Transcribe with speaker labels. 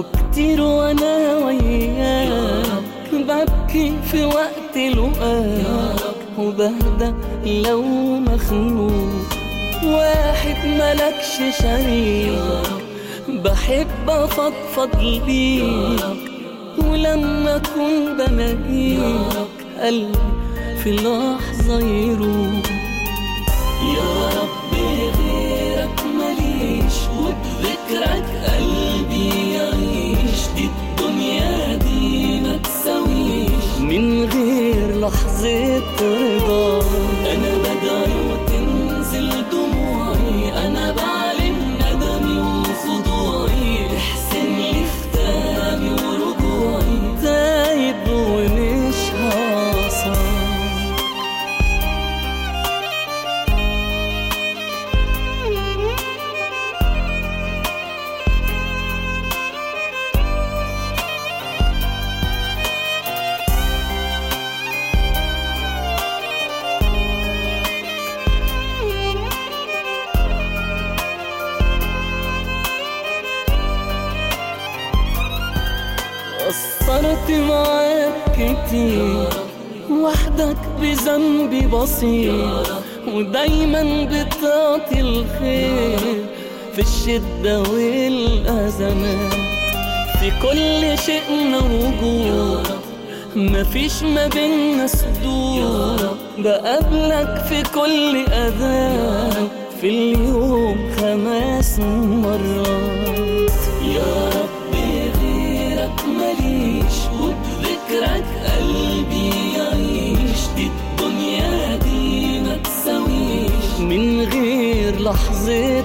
Speaker 1: وكتير وانا وياك ببكي في وقت لقاك وبهدى لو مخنوق واحد ملكش شريك بحب افضفض ليك ولما اكون بلاقيك قلبي في لحظة يروح يا رب غيرك ماليش وبذكرك قلبي يعيش دي الدنيا دي ما تساويش من غير لحظة رضا أنا بدعي وتنزل دموعي أنا بعلن ندمي وخضوعي احسن لي ختامي ورجوعي تايب ومش هعصى قصرت معاك كتير وحدك بذنبي بسيط ودايما بتعطي الخير في الشدة والأزمات في كل شيء موجود مفيش ما بينا سدود بقابلك في كل أذان في اليوم خمس مرات يا رب غيرك ماليش وبذكرك قلبي يعيش دي الدنيا دي ما تساويش من غير لحظة